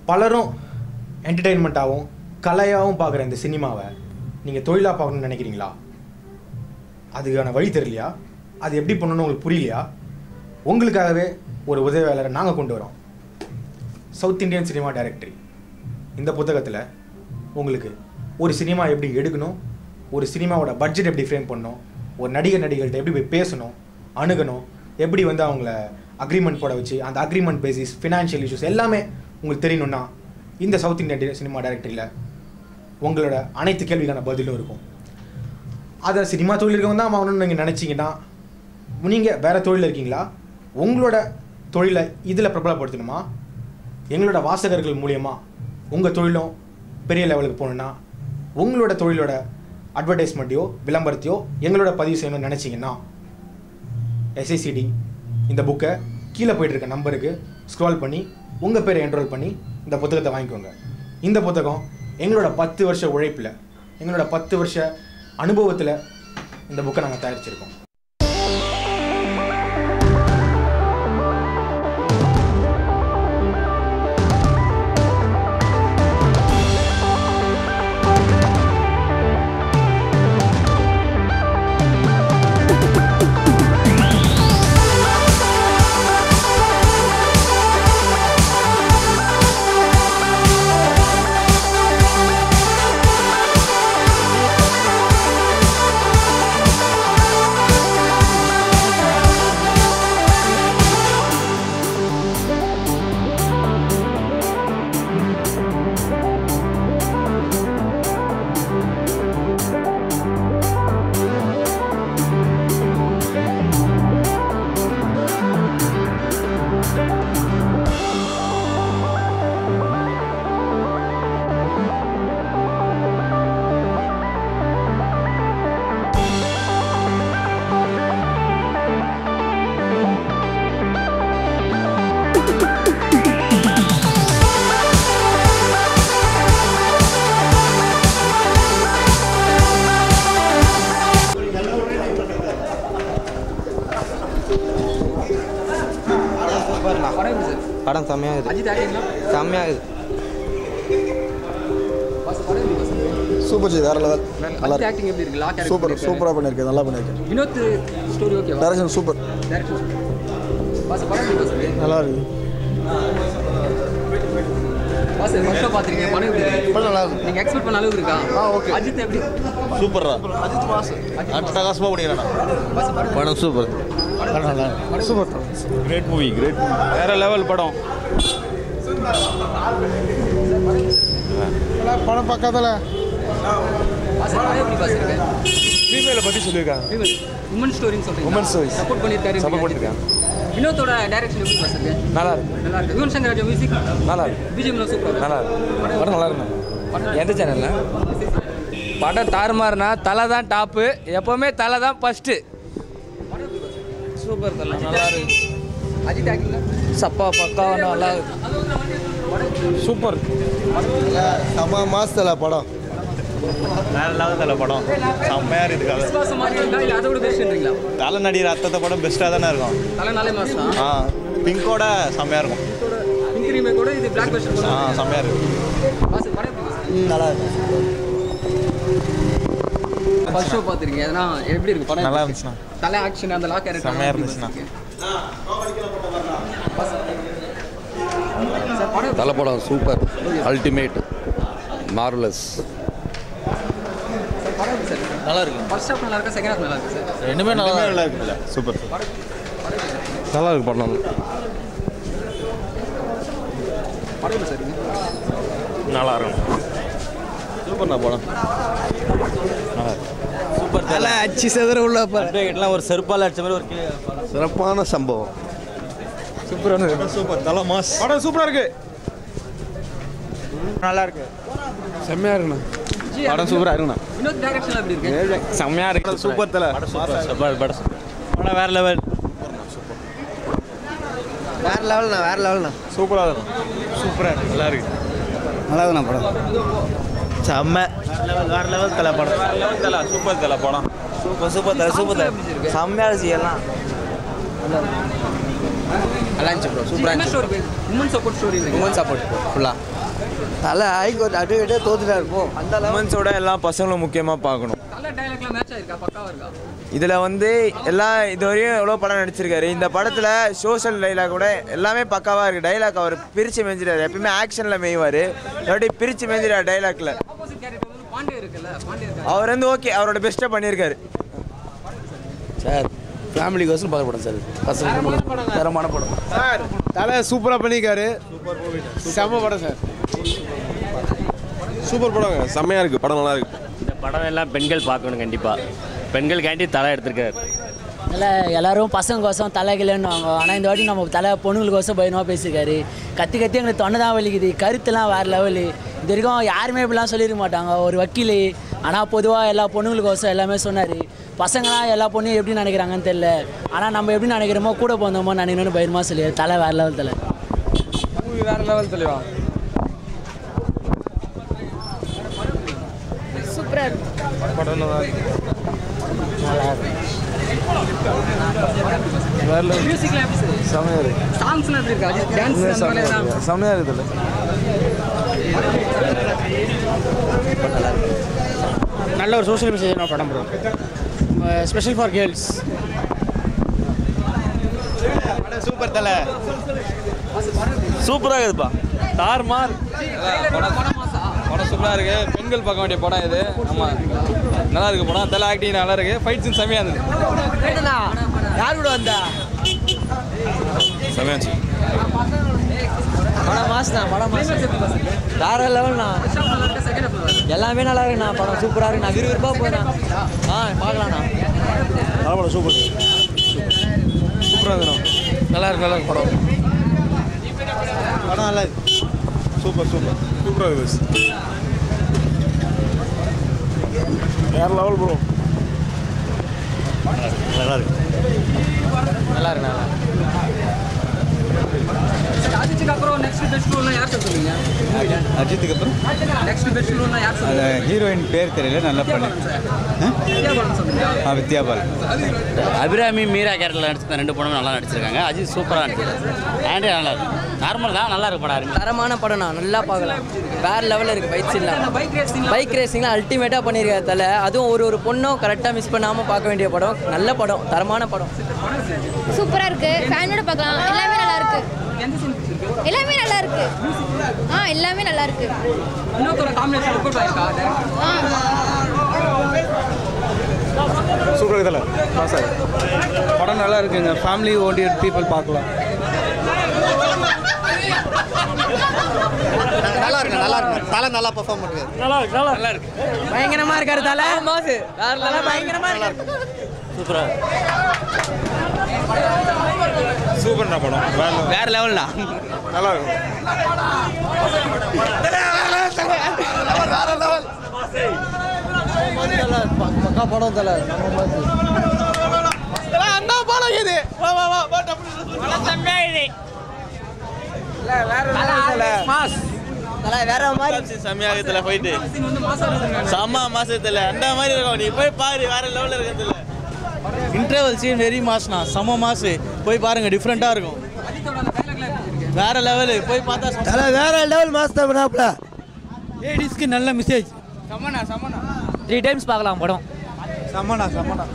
பலரும் என்டர்டெயின்மெண்ட்டாகவும் கலையாகவும் பார்க்குற இந்த சினிமாவை நீங்கள் தொழிலாக பார்க்கணும்னு நினைக்கிறீங்களா அதுக்கான வழி தெரியலையா அது எப்படி பண்ணணும்னு உங்களுக்கு புரியலையா உங்களுக்காகவே ஒரு உதவியாளரை நாங்கள் கொண்டு வரோம் சவுத் இந்தியன் சினிமா டைரக்டரி இந்த புத்தகத்தில் உங்களுக்கு ஒரு சினிமா எப்படி எடுக்கணும் ஒரு சினிமாவோட பட்ஜெட் எப்படி ஃப்ரேம் பண்ணணும் ஒரு நடிகர் நடிகர்கள்ட்ட எப்படி போய் பேசணும் அணுகணும் எப்படி வந்து அவங்கள அக்ரிமெண்ட் போட வச்சு அந்த அக்ரிமெண்ட் பேசிஸ் ஃபினான்ஷியல் இஷ்யூஸ் எல்லாமே உங்களுக்கு தெரியணும்னா இந்த சவுத் இந்தியன் சினிமா டைரக்டரியில் உங்களோட அனைத்து கேள்விக்கான பதிலும் இருக்கும் அதை சினிமா தொழில் இருக்கவங்க தான் ஆகணும்னு நீங்கள் நினச்சிங்கன்னா நீங்கள் வேறு தொழிலில் இருக்கீங்களா உங்களோட தொழிலை இதில் பிரபலப்படுத்தணுமா எங்களோட வாசகர்கள் மூலியமாக உங்கள் தொழிலும் பெரிய லெவலுக்கு போகணுன்னா உங்களோட தொழிலோட அட்வர்டைஸ்மெண்ட்டையோ விளம்பரத்தையோ எங்களோட பதிவு செய்யணும்னு நினச்சிங்கன்னா எஸ்ஐசிடி இந்த புக்கை கீழே போயிட்டு இருக்க நம்பருக்கு ஸ்க்ரால் பண்ணி உங்கள் பேரை என்ரோல் பண்ணி இந்த புத்தகத்தை வாங்கிக்கோங்க இந்த புத்தகம் எங்களோட பத்து வருஷ உழைப்பில் எங்களோட பத்து வருஷ அனுபவத்தில் இந்த புக்கை நாங்கள் தயாரிச்சிருக்கோம் படம் எப்படி சார் படம் செம்மையாகுது அஜித் ஆக்டிங்லாம் செம்மையாகுது பாஸ் படம் எப்படி பாஸ் சூப்பர் ஜி வேற லெவல் நல்லா அஜித் ஆக்டிங் எப்படி இருக்கு லா கேரக்டர் சூப்பர் சூப்பராக பண்ணியிருக்கேன் நல்லா பண்ணியிருக்கேன் வினோத் ஸ்டோரி ஓகேவா டேரக்ஷன் சூப்பர் டேரக்டர் பாஸ் படம் எப்படி பாஸ் நல்லா இருக்கு பாஸ் ஃபர்ஸ்ட் ஷோ பார்த்துருக்கீங்க படம் எப்படி இருக்கு படம் நல்லா இருக்கு நீங்க எக்ஸ்பெக்ட் பண்ண அளவுக்கு இருக்கா ஆ, okay. அஜித் எப்படி சூப்பர்ரா அட்டகாசமாக பண்ணிக்கிறானா பாஸ் படம் படம் சூப்பர் படம் நல்லா இருக்கு சூப்பர் கிரேட் மூவி கிரேட் வேற லெவல் படம் படம் பக்கத்தில் பாஸ் படம் எப்படி பாஸ் இருக்கு ஃபீமேலை பற்றி சொல்லியிருக்காங்க உமன் ஸ்டோரின்னு சொல்றீங்க Women stories. சப்போர்ட் பண்ணிருக்காரு Support பண்ணிருக்காங்க. வினோத்தோட டைரக்ஷன் எப்படி பாஸ் இருக்கு நல்லா இருக்கு நல்லா இருக்கு யுவன் சங்கர் ராஜா மியூசிக் நல்லா இருக்கு பிஜிஎம் சூப்பர் நல்லா இருக்கு படம் நல்லா இருக்கு எந்த சேனல்ல படம் தாறுமாறுனா தலை தான் டாப்பு எப்போவுமே தலை தான் ஃபஸ்ட்டு சூப்பர் தலை நல்லா இருக்கு அஜித் ஆக்டிங் சப்பா பக்காவா நல்லா இருக்கு சூப்பர் செம்ம மாசத்தில் படம் வேற லெவல் தலை படம் செம்மையாக இருக்குது கதை விசுவாசம் மாதிரி இருக்கா இல்லை அதை விட பெஸ்ட்ன்றீங்களா தலை நடிகர் அத்தத்தை படம் பெஸ்ட்டாக தானே இருக்கும் தலை நாளே மாஸ் தான் ஆ பிங்கோட செம்மையாக இருக்கும் பிங்க் ரீமே கூட இது பிளாக் வெர்ஷன் ஆ செம்மையாக இருக்கு பாஸ் படம் எப்படி பாஸ் நல்லா இருக்கு ஃபர்ஸ்ட் ஷோ பார்த்துருக்கீங்க அதெல்லாம் எப்படி இருக்கு படம் நல்லா எப்படி இருக்கு? இருந்துச்சுண்ணா. தலை ஆக்ஷன் அந்த லா கேரக்டர் செம்மையா இருந்துச்சுண்ணா. சார் படம் தலை படம் சூப்பர் அல்டிமேட் மார்வலஸ் சார் படம் எப்படி சார் இருக்கு நல்லா இருக்கு ஃபர்ஸ்ட் ஹாஃப் நல்லா இருக்கா செகண்ட் ஹாஃப் நல்லா இருக்கு சார் ரெண்டுமே நல்லா நல்லா இருக்குல்ல சூப்பர் நல்லா இருக்கு படம் படம் எப்படி சார் இருக்கு நல்லா இருக்கும் சூப்பர்ண்ணா படம் சூப்பர் தலை அச்சு செதற உள்ள எல்லாம் ஒரு செருப்பால் அடிச்ச மாதிரி ஒரு சிறப்பான சம்பவம் சூப்பரான சூப்பர் தலை மாஸ் படம் சூப்பராக இருக்கு நல்லா இருக்கு செம்மையா இருக்குண்ணா ஜி, படம் சூப்பராக இருக்குண்ணா வினோத் டைரக்ஷன் எப்படி இருக்கு செம்மையா இருக்கு சூப்பர் தலை சூப்பர் படம் படம் வேற லெவல் வேற லெவல்ண்ணா வேற லெவல்ண்ணா சூப்பராக இருக்கும் சூப்பராக நல்லா இருக்கு நல்லா இருக்குண்ணா படம் செம்ம வேற லெவல் தலை படம் வேற லெவல் தலை சூப்பர் தலை படம் சூப்பர் சூப்பர் தலை சூப்பர் தலை செம்மையா இருந்துச்சு எல்லாம் நல்லா இருந்துச்சு ப்ரோ சூப்பராக என்ன story women support story women support ஃபுல்லாக தலை ஆய்க்கு ஒரு அட்வொகேட்டே தோத்துட்டா இருப்போம் அந்த உமன்ஸோட எல்லா பசங்களும் முக்கியமாக பார்க்கணும் நல்ல டைலாக்லாம் மேட்ச் ஆயிருக்கா பக்காவா இருக்கா இதில் வந்து எல்லா இதுவரையும் எவ்வளோ படம் நடிச்சிருக்காரு இந்த படத்தில் சோஷியல் டைலாக் கூட எல்லாமே பக்காவாக இருக்குது டைலாக் அவர் பிரித்து மேய்ஞ்சிடாரு எப்பயுமே ஆக்ஷனில் மேய்வார் இல்லாட்டி பிரித்து மேய்ஞ்சிடாரு டைலாக்ல ஆப்போசிட் கேரக்டர் வந்து பாண்டே இருக்குல்ல பாண்டே இருக்கா அவர் வந்து ஓகே அவரோட பெஸ்ட்டாக பண்ணியிருக்காரு சார் ஃபேமிலிக்கோசரம் பார்க்க படம் சார் பசங்க தரமான படம் சார் தலை சூப்பராக பண்ணியிருக்காரு செம்ம படம் சார் சூப்பர் படம் செம்மையாக இருக்குது படம் நல்லா இருக்கு இந்த படம் எல்லாம் பெண்கள் பார்க்கணும் கண்டிப்பாக பெண்களுக்காண்டி தலை எடுத்திருக்காரு இல்லை எல்லாரும் பசங்கோசம் தலைகிலன்னுவாங்க ஆனால் இந்த வாட்டி நம்ம தலை பொண்ணுங்களுக்கோசம் பயணமாக பேசியிருக்காரு கத்தி கத்தி எங்களுக்கு தொண்டை தான் வலிக்குது கருத்துலாம் வேறு லெவலு இது வரைக்கும் யாருமே இப்படிலாம் சொல்லியிருக்க மாட்டாங்க ஒரு வக்கீல் ஆனால் பொதுவாக எல்லா பொண்ணுங்களுக்கோசம் எல்லாமே சொன்னார் பசங்களாம் எல்லா பொண்ணையும் எப்படி நினைக்கிறாங்கன்னு தெரியல ஆனால் நம்ம எப்படி நினைக்கிறோமோ கூட போந்தோமோ நினைக்கணும்னு பயமாக சொல்லி தலை வேறு லெவல் தலை வேறு லெவல் தெளிவா சூப்பராக இருக்கும் படம் நல்லா மியூசிக்லாம் எப்படி சார் செமையாக இருக்கு சாங்ஸ்லாம் எப்படி இருக்கா டான்ஸ் அந்த மாதிரி எல்லாம் செமையாக இருக்குதுல்ல நல்ல ஒரு சோஷியல் மெசேஜ் படம் bro special for girls super தலை சூப்பராக இருக்குதுப்பா தார்மார் படம் சூப்பராக இருக்கு பெண்கள் பார்க்க வேண்டிய படம் இது ஆமாம் நல்லா இருக்கு படம் தலை ஆக்டிங் நல்லா இருக்கு ஃபைட் சீன் செமையாக இருந்தது யார் கூட வந்தா செமையாச்சு படம் மாசுண்ணா படம் மாசு வேறு லெவல்ண்ணா செகண்ட் ஹாஃப் எல்லாமே நல்லா இருக்குண்ணா படம் சூப்பராக இருக்குண்ணா விறுவிறுப்பாக போயிண்ணா ஆ பார்க்கலாண்ணா சூப்பர் சூப்பராக இருக்குண்ணா நல்லா இருக்கு நல்லா இருக்கு படம் படம் நல்லா இருக்கு சூப்பர் சூப்பர் சூப்பராக இருக்குது வேறு லெவல் ப்ரோ நல்லா இருக்கு நல்லா அஜித்துக்கு அப்புறம் நெக்ஸ்ட் பெஸ்ட் ரோல்னா யார் சார் சொல்லுவீங்க அஜித்துக்கு அப்புறம் நெக்ஸ்ட் பெஸ்ட் ரோல்னா யார் அந்த சொல்லுவீங்க ஹீரோயின் பேர் தெரியல நல்லா பண்ணு வித்யாபாலன் சொல்லுங்க ஆ வித்யாபால் அபிராமி மீரா கேரக்டரில் நடிச்சிருந்த ரெண்டு படமும் நல்லா நடிச்சிருக்காங்க அஜித் சூப்பராக நடிச்சிருக்காரு ஆண்டே நல்லா இருக்கு நார்மல் தான் நல்லா இருக்கு படம் இருக்கு தரமான படம்ண்ணா நல்லா பார்க்கலாம் வேறு லெவலில் இருக்குது பைக் சீன்லாம் பைக் ரேசிங் பைக் ரேசிங்லாம் அல்டிமேட்டாக பண்ணியிருக்காரு தலை அதுவும் ஒரு ஒரு பொண்ணும் கரெக்டாக மிஸ் பண்ணாமல் பார்க்க வேண்டிய படம் நல்ல படம் தரமான படம் சூப்பரா இருக்கு ஃபேனோட பார்க்கலாம் எல்லாமே நல்லா இருக்கு எந்த சீன் பிடிச்சிருக்கு எல்லாமே நல்லா இருக்கு ஆ எல்லாமே நல்லா இருக்கு இன்னொருத்தர காம்பினேஷன் ஒர்க் அவுட் ஆயிருக்கா சூப்பராக தலை சார் படம் நல்லா இருக்குங்க ஃபேமிலி ஓரியன்ட் பீப்புள் பார்க்கலாம் நல்லா இருக்கு நல்லா இருக்கு தலை நல்லா பெர்ஃபார்ம் பண்ணுறாரு நல்லா இருக்கு பயங்கரமாக இருக்காரு தலை மாசு வேறு லெவல் பயங்கரமாக இருக்காரு சூப்பர்ண்ணா படம் வேறு வேறு லெவல்ண்ணா நல்லா இருக்கும் பக்கா படம் தலை தலை வேற மாதிரி செம்மையாகத்துல போயிட்டு சீன் வந்து மாசா இருக்கு செம்ம மாசத்துல அந்த மாதிரி இருக்கும் நீ போய் பாரு வேற லெவலில் இருக்கிறதுல இன்டர்வல் சீன் வெரி மாஸ்ண்ணா செம்ம மாசு போய் பாருங்க டிஃப்ரெண்ட்டாக இருக்கும் அஜித்தோட அந்த டைலாக்லாம் எப்படி இருக்கு வேற லெவலு போய் பார்த்தா தலை வேற லெவல் மாஸ்டர் பண்ணாப்ல லேடிஸ்க்கு நல்ல மெசேஜ் த்ரீ டைம்ஸ் பார்க்கலாம் படம் செம்மண்ணா செம்மண்ணா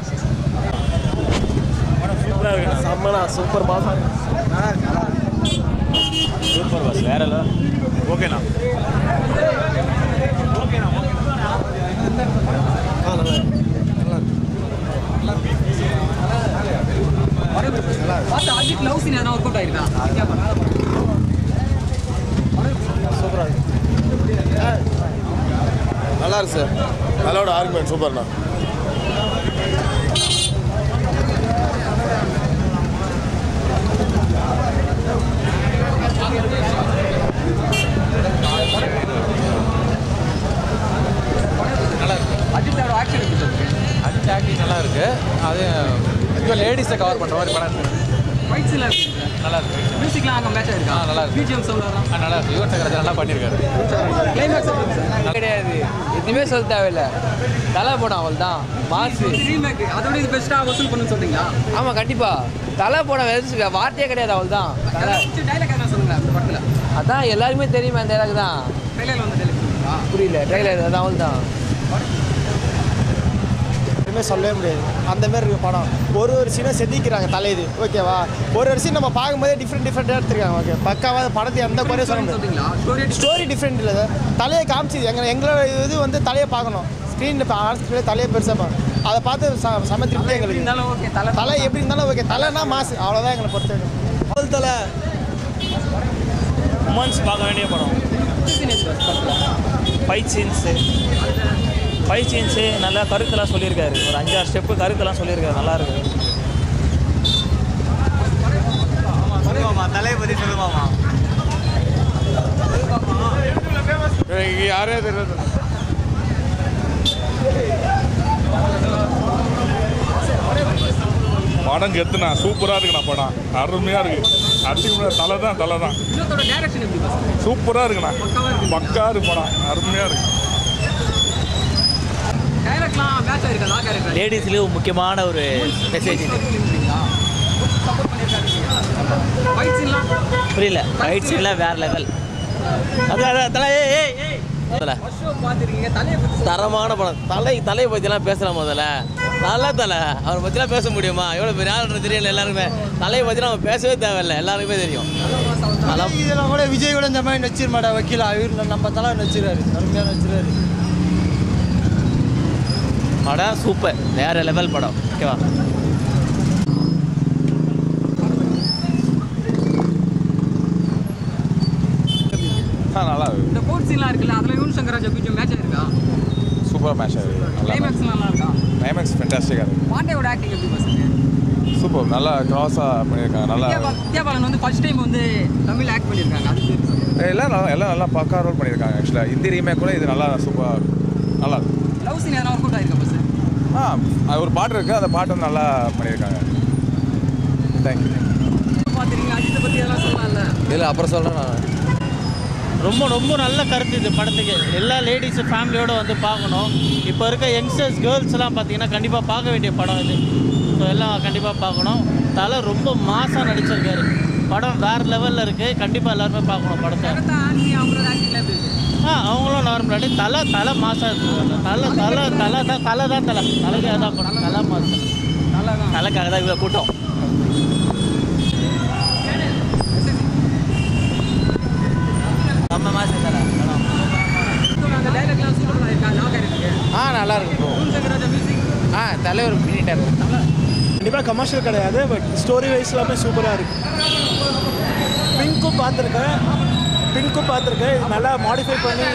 செம்மண்ணா சூப்பர் பாஸ் சூப்பர் பஸ் வேற லெவல் ஓகேண்ணா பார்த்து அஜித் லவ் சீன் எதனா ஒர்க் அவுட் ஆயிருக்கா வித்யாபாலன் நல்லா இருக்கு சார் அதோட ஆர்குமெண்ட் சூப்பர்ண்ணா அஜித்தோட ஆக்ஷன் எப்படி இருக்கு அடுத்த ஆக்டிங் நல்லா இருக்கு அது இப்போ லேடிஸை கவர் பண்ணுற மாதிரி படம் இருக்கு ஃபைட் சீன்லாம் எப்படி இருக்கு நல்லா இருக்கு மியூசிக்லாம் அங்கே மேட்ச் இருக்கா ஆ, நல்லா இருக்கு. பிஜிஎம் சவுண்ட் வரும் ஆ, நல்லா இருக்கு யுவன் சங்கர் நல்லா பண்ணியிருக்காரு கிளைமேக்ஸ் எப்படி சார் கிடையாது எதுவுமே சொல்ல தேவையில்ல தலை படம் அவள் தான் மாசு ரீமேக் அதோட இது பெஸ்ட்டாக வசூல் பண்ணுன்னு சொல்றீங்களா ஆமாம் கண்டிப்பா தலை படம் வெறுச்சு வார்த்தையே கிடையாது அவள் தான் தலை டைலாக் என்ன சொல்லுங்க அந்த படத்தில் அதான் எல்லாருமே தெரியுமே அந்த எனக்கு தான் ட்ரெயிலர் வந்து டைலாக் சொல்லுங்களா புரியல ட்ரெயிலர் அதான் அவள் தான் எதுவுமே சொல்லவே முடியாது அந்த மாதிரி இருக்கு படம் ஒரு ஒரு சீனை செதுக்கிறாங்க தலையுது ஓகேவா ஒரு ஒரு சீன் நம்ம பார்க்கும்போதே டிஃப்ரெண்ட் டிஃப்ரெண்ட்டாக எடுத்துருக்காங்க ஓகே பக்காவாக படத்தை எந்த குறையும் சொல்ல முடியாது சொல்றீங்களா ஸ்டோரி ஸ்டோரி டிஃப்ரெண்ட் இல்லை சார் தலையை காமிச்சிது எங்களை எங்களோட இது வந்து தலையை பார்க்கணும் ஸ்க்ரீனில் இப்போ ஆர்ட்ஸ்லேயே தலையை பெருசாக பார்க்கணும் அதை பார்த்து ச சம திருப்தி எங்களுக்கு இருந்தாலும் ஓகே தலை தலை எப்படி இருந்தாலும் ஓகே தலைனா மாசு அவ்வளோதான் எங்களை பொறுத்த வரைக்கும் தலை உமன்ஸ் பார்க்க வேண்டிய படம் ஃபைட் சீன்ஸு ஃபைட் சீன்ஸு நல்லா கருத்தெல்லாம் சொல்லியிருக்காரு ஒரு அஞ்சாறு ஸ்டெப்பு கருத்தெல்லாம் சொல்லியிருக்காரு நல்லா இருக்கு தலையை பற்றி சொல்லுவாமா யாரே தெரியாது படம் கெத்துண்ணா சூப்பராக இருக்குண்ணா படம் அருமையாக இருக்கு அடிச்சுக்க தலை தான் தலை தான் இன்னொருத்தோட டைரக்ஷன் எப்படி பாஸ் சூப்பராக இருக்குண்ணா பக்கா இருக்கு படம் அருமையாக இருக்கு டைரக்ட்லாம் மேட்ச் ஆயிருக்கா லா கேரக்டர் லேடிஸ்லேயும் முக்கியமான ஒரு மெசேஜ் இது ஃபைட் சீன்லாம் புரியல ஃபைட் சீன்லாம் வேற லெவல் அது அதான் தலை ஏய் ஏய் ஏய் முதல்ல ஷோ பார்த்துருக்கீங்க தலையை பற்றி தரமான படம் தலை தலையை பற்றிலாம் பேசலாம் முதல்ல நல்ல தலை அவரை பற்றிலாம் பேச முடியுமா எவ்வளோ பெரிய ஆள் தெரியல எல்லாருமே தலையை பற்றி நம்ம பேசவே தேவையில்லை எல்லாருக்குமே தெரியும் நல்லா இதெல்லாம் கூட விஜய் கூட இந்த மாதிரி நடிச்சிட மாட்டா வக்கீலா இவர் நம்ம தலை நடிச்சிருக்காரு அருமையாக நடிச்சிருக்காரு படம் சூப்பர் வேற லெவல் படம் ஓகேவா ஆ நல்லா இருக்கு இந்த கோட் சீன்லாம் இருக்குல்ல அதில் யுவன் சங்கர் ராஜா பிஜிஎம் மேட்ச் ஆயிருக்கா சூப்பராக மேட்ச் ஆகுது நல்லா கிளைமேக்ஸ்லாம் நல்லா இருக்கா கிளைமேக்ஸ் ஃபென்டாஸ்டிக்காக இருக்கு பாண்டியோட ஆக்டிங் எப்படி பாஸ் சூப்பர் நல்லா கிராஸாக பண்ணியிருக்காங்க நல்லா வித்யாபாலன் வந்து ஃபர்ஸ்ட் டைம் வந்து தமிழ் ஆக்ட் பண்ணியிருக்காங்க அது எப்படி இருக்கு? எல்லாம் நல்லா எல்லாம் நல்லா பக்கா ரோல் பண்ணியிருக்காங்க ஆக்சுவலாக ஹிந்தி ரீமேக் கூட இது நல்லா சூப்பராக நல்லா இருக்கு லவ் சீன் எதனா ஒர்க் அவுட் ஆயிருக்கா பஸ் ஆ அது ஒரு பாட்டு இருக்குது அந்த பாட்டு வந்து நல்லா பண்ணியிருக்காங்க தேங்க்யூ பார்த்துருக்கீங்க அஜித்தை பற்றி எதெல்லாம் சொல்லலாம்ல இல்லை அப்புறம் சொல்கிறேன் நான் ரொம்ப ரொம்ப நல்ல கருத்து இது படத்துக்கு எல்லா லேடிஸ் ஃபேமிலியோட வந்து பார்க்கணும் இப்போ இருக்க யங்ஸ்டர்ஸ் கேர்ள்ஸ்லாம் பார்த்தீங்கன்னா கண்டிப்பாக பார்க்க வேண்டிய படம் இது ஸோ எல்லாம் கண்டிப்பாக பார்க்கணும் தலை ரொம்ப மாசாக நடிச்சிருக்காரு படம் வேறு லெவலில் இருக்குது கண்டிப்பாக எல்லாருமே பார்க்கணும் படத்தை ஜெகதா ஆண்டி அவங்களோட ஆக்டிங்லாம் எப்படி இருக்கு ஆ அவங்களும் நார்மலாடி தலை தலை மாசாக இருக்குது தலை தலை தலை தான் தலை தான் தலை தலைக்கு அதான் படம் தலை மாசம் நல்லா தான் தலைக்காக தான் இவ்வளோ கூட்டம் நம்ம மாசம் தலை அந்த டைலாக்லாம் சூப்பராக இருக்கா லா கேரக்டர் ஆ நல்லா இருக்கும் ப்ரோ யுவன் சங்கர் ராஜா மியூசிக் ஆ தலைவர் மினிட்டாக இருக்கும் கண்டிப்பாக கமர்ஷியல் கிடையாது பட் ஸ்டோரி வைஸ் எல்லாமே சூப்பராக இருக்கு பிங்க்கும் பார்த்துருக்கேன் பிங்க்கும் பார்த்துருக்கேன் இது நல்லா மாடிஃபை பண்ணி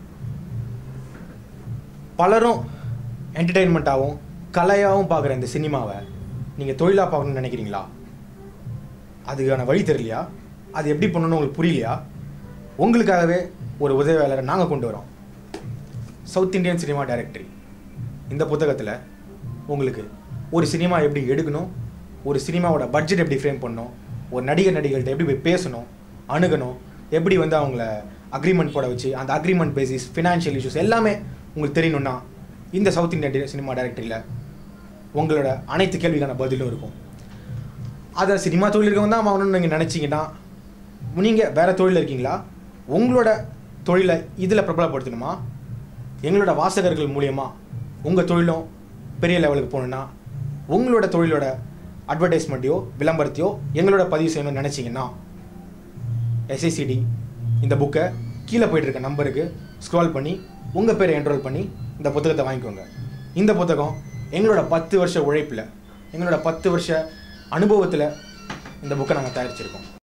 பலரும் என்டர்டெயின்மெண்ட்டாகவும் கலையாகவும் பார்க்குற இந்த சினிமாவை நீங்கள் தொழிலாக பார்க்கணும்னு நினைக்கிறீங்களா அதுக்கான வழி தெரியலையா அது எப்படி பண்ணணும்னு உங்களுக்கு புரியலையா உங்களுக்காகவே ஒரு உதவியாளரை நாங்கள் கொண்டு வரோம் சவுத் இந்தியன் சினிமா டைரக்டரி இந்த புத்தகத்தில் உங்களுக்கு ஒரு சினிமா எப்படி எடுக்கணும் ஒரு சினிமாவோட பட்ஜெட் எப்படி ஃப்ரேம் பண்ணணும் ஒரு நடிகர் நடிகர்கள்ட்ட எப்படி போய் பேசணும் அணுகணும் எப்படி வந்து அவங்கள அக்ரிமெண்ட் போட வச்சு அந்த அக்ரிமெண்ட் பேசிஸ் ஃபினான்ஷியல் இஷ்யூஸ் எல்லாமே உங்களுக்கு தெரியணும்னா இந்த சவுத் இந்தியன் சினிமா டைரக்டரியில் உங்களோட அனைத்து கேள்விக்கான பதிலும் இருக்கும் அதை சினிமா தொழில் இருக்கவங்க தான் ஆகணும்னு நீங்கள் நினச்சிங்கன்னா நீங்கள் வேறு தொழிலில் இருக்கீங்களா உங்களோட தொழிலை இதில் பிரபலப்படுத்தணுமா எங்களோட வாசகர்கள் மூலியமா உங்கள் தொழிலும் பெரிய லெவலுக்கு போகணுன்னா உங்களோட தொழிலோட அட்வர்டைஸ்மெண்ட்டையோ விளம்பரத்தையோ எங்களோட பதிவு செய்யணும்னு நினச்சிங்கன்னா எஸ்ஐசிடி இந்த புக்கை கீழே போயிட்டு இருக்க நம்பருக்கு ஸ்க்ரால் பண்ணி உங்கள் பேரை என்ரோல் பண்ணி இந்த புத்தகத்தை வாங்கிக்கோங்க இந்த புத்தகம் எங்களோட பத்து வருஷ உழைப்பில் எங்களோட பத்து வருஷ அனுபவத்தில் இந்த புக்கை நாங்கள் தயாரிச்சிருக்கோம்